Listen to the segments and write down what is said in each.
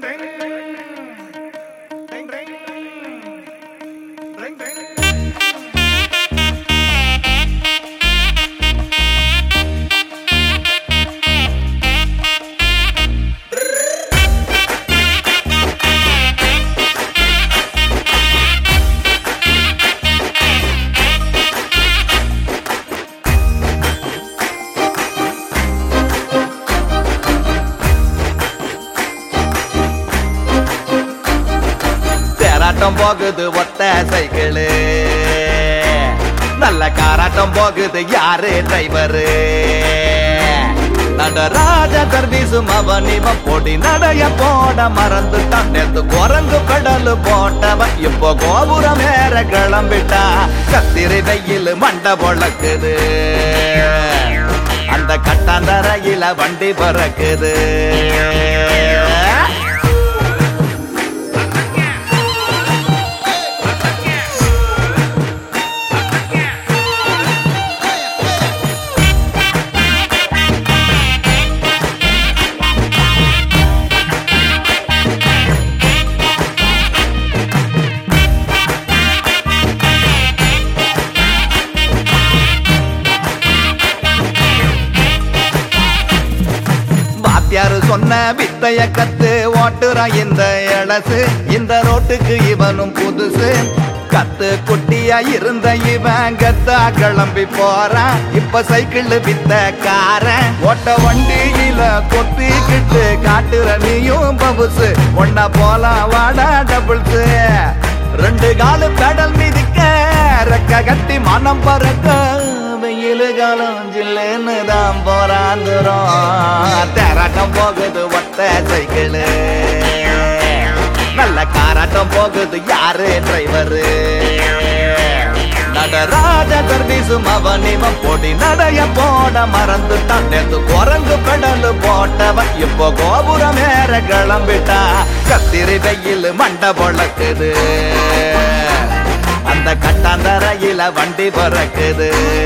தேராட்டம் போகுது ஒத்த சைக்கிளு நல்ல காராட்டம் போகுது யாரு டிரைவரு நடராஜ சர்வீஸும் அவன் இவன் பொடி நடைய போட மறந்துட்டான் நேத்து குரங்கு பெடலு போட்டவன் இப்போ கோபுரம் ஏற கிளம்பிட்டா கத்திரி வெயில் மண்டை பொழக்குது அந்த கட்டாந்தரையில வண்டி பறக்குது வாத்தியாரு சொன்ன வித்தைய கத்து ஓட்டுறான் இந்த இளசு இந்த ரோட்டுக்கு இவனும் புதுசு கத்து குட்டியா இருந்த இவன் கத்தா கிளம்பி போறான் இப்ப சைக்கிள் வித்த காரன் ஓட்ட வண்டியில கொத்திக்கிட்டு காட்டுற நீயும் பபுசு ஒன்னா போலாம் வாடா டபுள்ஸ் ரெண்டு காலு பெடல் மிதிக்க ரெக்க கட்டி மனம் பறக்க வெயில் காலம் ஜில்லுன்னு தான் போறாந்துரும் தேராட்டம் போகுது ஒத்த சைக்கிளு நல்ல காராட்டம் போகுது யாரு டிரைவரு நடராஜ சர்வீஸும் அவன் இவன் பொடி நடைய போட மறந்துட்டான் நேத்து குரங்கு பெடலு போட்டவன் இப்போ கோபுரம் ஏற கிளம்பிட்டா கத்திரி வெயில் மண்டை பொழக்குது அந்த கட்டாந்தரையில வண்டி பறக்குது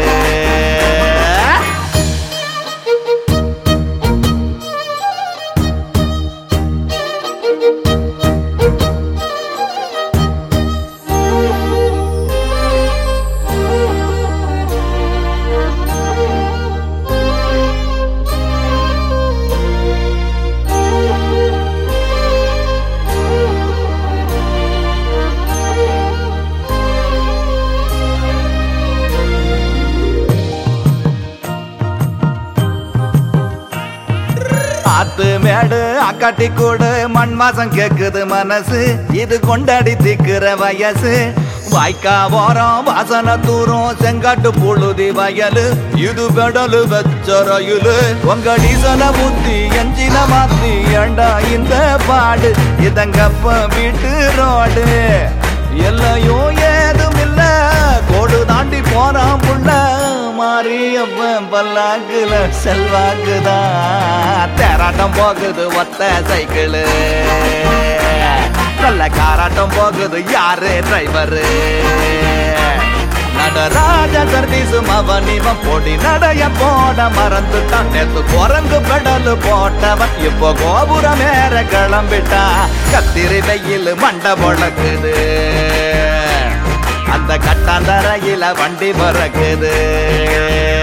ஆத்து மேடு அக்காட்டி கூடு மண் வாசம் கேக்குது மனசு இது கொண்டாடி திக்கிற வயசு வாய்க்கா ஓரம் வாசன தூரம் செங்காட்டு புழுதி வயலு இது பெடலு வச்ச ரயிலு உங்க டீசல ஊத்தி எஞ்சின மாத்தி ஏண்டா இந்த பாடு இதங்கப்ப வீட்டு ரோடு எல்லையும் ஏதும் இல்ல கோடு தாண்டி போறான் புள்ள மாரியப்பன் பல்லாக்குல செல்வாக்குதான் தேராட்டம் போகுது ஒத்த சைக்கிளு நல்ல காராட்டம் போகுது யாரு டிரைவரு நடராஜ சர்வீஸும் அவன் இவன் பொடி நடைய போட மறந்துட்டான் நேத்து குரங்கு பெடலு போட்டவன் இப்போ கோபுரம் ஏற கிளம்பிட்டா கத்திரி வெயில் மண்டை பொழக்குது அந்த கட்டாந்தரையில வண்டி பறக்குது